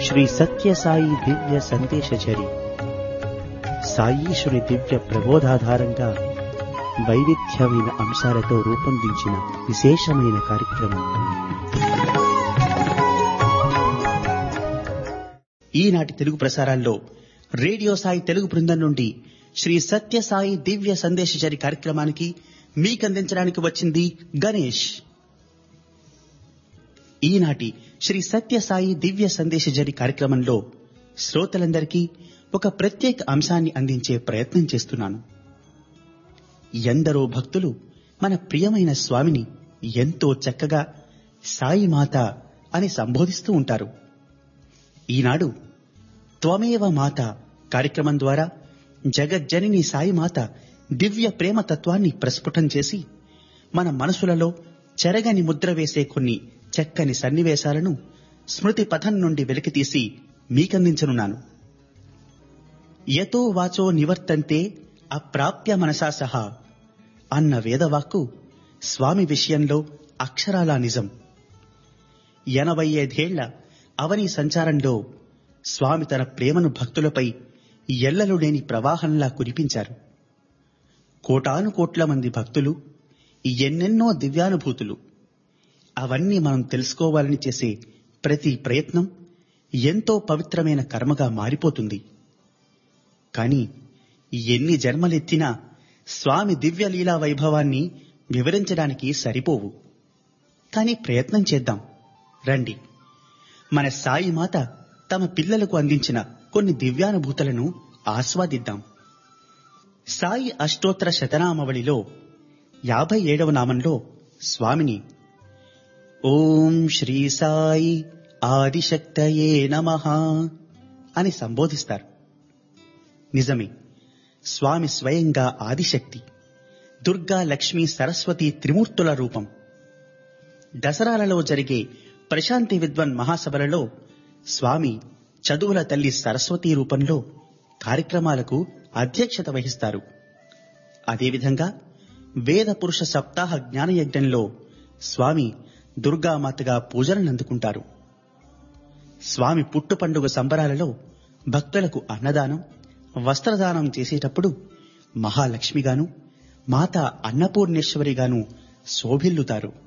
శ్రీ సత్యసాయి దివ్య సందేశచరి సాయీశ్వరి దివ్య ప్రబోధాధారంగా వైవిధ్యమైన అంశాలతో రూపొందించిన విశేషమైన కార్యక్రమం ఈనాటి తెలుగు ప్రసారాల్లో రేడియో సాయి తెలుగు బృందం నుండి శ్రీ సత్యసాయి దివ్య సందేశచరి కార్యక్రమానికి మీకందించడానికి వచ్చింది గణేష్ ఈనాటి శ్రీ సత్యసాయి దివ్య సందేశజరి కార్యక్రమంలో శ్రోతలందరికీ ఒక ప్రత్యేక అంశాన్ని అందించే ప్రయత్నం చేస్తున్నాను ఎందరో భక్తులు మన ప్రియమైన స్వామిని ఎంతో చక్కగా సాయి మాత అని సంబోధిస్తూ ఉంటారు ఈనాడు త్వమేవ మాత కార్యక్రమం ద్వారా జగజ్జనని సాయి మాత దివ్య ప్రేమ తత్వాన్ని ప్రస్ఫుటం చేసి మన మనసులలో చెరగని ముద్ర వేసే కొన్ని చక్కని సన్నివేశాలను స్మృతి పథం నుండి వెలికితీసి మీకందించనున్నాను యతో వాచో నివర్తంతే అప్రాప్య మనసా సహా అన్న వేదవాక్కు స్వామి విషయంలో అక్షరాలా నిజం ఎనభై ఐదేళ్ల అవని సంచారంలో స్వామి తన ప్రేమను భక్తులపై ఎల్లలు లేని ప్రవాహంలా కురిపించారు కోటాను కోట్ల మంది భక్తులు ఎన్నెన్నో దివ్యానుభూతులు అవన్నీ మనం తెలుసుకోవాలని చేసే ప్రతి ప్రయత్నం ఎంతో పవిత్రమైన కర్మగా మారిపోతుంది కాని ఎన్ని జన్మలెత్తినా స్వామి దివ్య లీలా వైభవాన్ని వివరించడానికి సరిపోవు కాని ప్రయత్నం చేద్దాం రండి మన సాయి మాత తమ పిల్లలకు అందించిన కొన్ని దివ్యానుభూతులను ఆస్వాదిద్దాం సాయి అష్టోత్తర శతనామవళిలో యాభై ఏడవ నామంలో స్వామిని ఓం శ్రీ సాయి ఆదిశక్తయే నమ అని సంబోధిస్తారు నిజమే స్వామి స్వయంగా ఆదిశక్తి దుర్గా లక్ష్మి సరస్వతి త్రిమూర్తుల రూపం దసరాలలో జరిగే ప్రశాంతి విద్వన్ మహాసభలలో స్వామి చదువుల తల్లి సరస్వతి రూపంలో కార్యక్రమాలకు అధ్యక్షత వహిస్తారు అదేవిధంగా వేద పురుష సప్తాహ జ్ఞానయజ్ఞంలో స్వామి దుర్గామాతగా పూజలను అందుకుంటారు స్వామి పుట్టు పండుగ సంబరాలలో భక్తులకు అన్నదానం వస్త్రదానం చేసేటప్పుడు మహాలక్ష్మిగాను మాత అన్నపూర్ణేశ్వరిగాను శోభిల్లుతారు